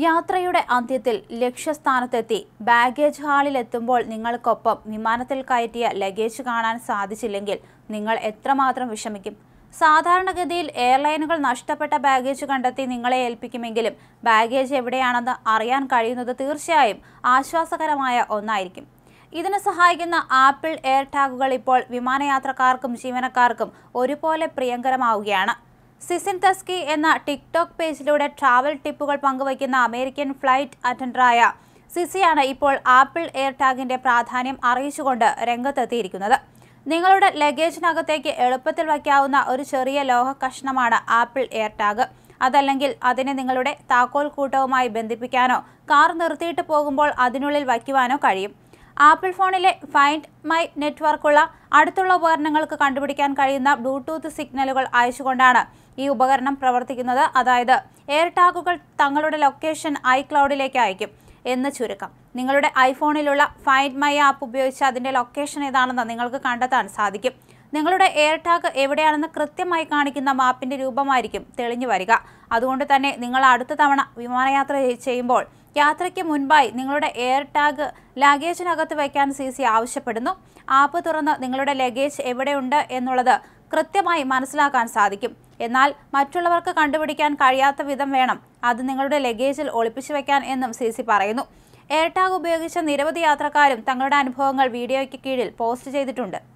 യാത്രയുടെ അന്ത്യത്തിൽ ലക്ഷ്യസ്ഥാനത്തെത്തി ബാഗേജ് ഹാളിൽ എത്തുമ്പോൾ നിങ്ങൾക്കൊപ്പം വിമാനത്തിൽ കയറ്റിയ ലഗേജ് കാണാൻ സാധിച്ചില്ലെങ്കിൽ നിങ്ങൾ എത്രമാത്രം വിഷമിക്കും സാധാരണഗതിയിൽ എയർലൈനുകൾ നഷ്ടപ്പെട്ട ബാഗേജ് കണ്ടെത്തി നിങ്ങളെ ഏൽപ്പിക്കുമെങ്കിലും ബാഗേജ് എവിടെയാണെന്ന് അറിയാൻ കഴിയുന്നത് തീർച്ചയായും ആശ്വാസകരമായ ഒന്നായിരിക്കും ഇതിന് സഹായിക്കുന്ന ആപ്പിൾ എയർ ടാഗുകൾ ഇപ്പോൾ വിമാനയാത്രക്കാർക്കും ജീവനക്കാർക്കും ഒരുപോലെ പ്രിയങ്കരമാവുകയാണ് സിസിൻ തസ്കി എന്ന ടിക്ടോക്ക് പേജിലൂടെ ട്രാവൽ ടിപ്പുകൾ പങ്കുവയ്ക്കുന്ന അമേരിക്കൻ ഫ്ലൈറ്റ് അറ്റൻഡറായ സിസിയാണ് ഇപ്പോൾ ആപ്പിൾ എയർ ടാഗിന്റെ പ്രാധാന്യം അറിയിച്ചുകൊണ്ട് രംഗത്തെത്തിയിരിക്കുന്നത് നിങ്ങളുടെ ലഗേജിനകത്തേക്ക് എളുപ്പത്തിൽ വയ്ക്കാവുന്ന ഒരു ചെറിയ ലോഹ കഷ്ണമാണ് ആപ്പിൾ എയർ ടാഗ് അതല്ലെങ്കിൽ അതിനെ നിങ്ങളുടെ താക്കോൽ കൂട്ടവുമായി ബന്ധിപ്പിക്കാനോ കാർ നിർത്തിയിട്ട് പോകുമ്പോൾ അതിനുള്ളിൽ വയ്ക്കുവാനോ കഴിയും ആപ്പിൾ ഫോണിലെ ഫൈൻഡ് മൈ നെറ്റ്വർക്കുള്ള അടുത്തുള്ള ഉപകരണങ്ങൾക്ക് കണ്ടുപിടിക്കാൻ കഴിയുന്ന ബ്ലൂടൂത്ത് സിഗ്നലുകൾ അയച്ചുകൊണ്ടാണ് ഈ ഉപകരണം പ്രവർത്തിക്കുന്നത് അതായത് എയർ ടാഗുകൾ തങ്ങളുടെ ലൊക്കേഷൻ ഐക്ലൗഡിലേക്ക് അയക്കും എന്ന് ചുരുക്കം നിങ്ങളുടെ ഐഫോണിലുള്ള ഫൈൻഡ് മൈ ആപ്പ് ഉപയോഗിച്ച് അതിൻ്റെ ലൊക്കേഷൻ ഏതാണെന്ന് നിങ്ങൾക്ക് കണ്ടെത്താൻ സാധിക്കും നിങ്ങളുടെ എയർ ടാഗ് എവിടെയാണെന്ന് കൃത്യമായി കാണിക്കുന്ന മാപ്പിന്റെ രൂപമായിരിക്കും തെളിഞ്ഞു വരിക അതുകൊണ്ട് തന്നെ നിങ്ങൾ അടുത്ത തവണ വിമാനയാത്ര ചെയ്യുമ്പോൾ യാത്രയ്ക്ക് മുൻപായി നിങ്ങളുടെ എയർ ടാഗ് ലഗേജിനകത്ത് വയ്ക്കാൻ സി സി ആവശ്യപ്പെടുന്നു ആപ്പ് തുറന്ന് നിങ്ങളുടെ ലഗേജ് എവിടെയുണ്ട് എന്നുള്ളത് കൃത്യമായി മനസ്സിലാക്കാൻ സാധിക്കും എന്നാൽ മറ്റുള്ളവർക്ക് കണ്ടുപിടിക്കാൻ കഴിയാത്ത വിധം വേണം അത് നിങ്ങളുടെ ലഗേജിൽ ഒളിപ്പിച്ചു വെക്കാൻ എന്നും സി സി പറയുന്നു എയർ ടാഗ് ഉപയോഗിച്ച നിരവധി യാത്രക്കാരും തങ്ങളുടെ അനുഭവങ്ങൾ വീഡിയോയ്ക്ക് കീഴിൽ പോസ്റ്റ് ചെയ്തിട്ടുണ്ട്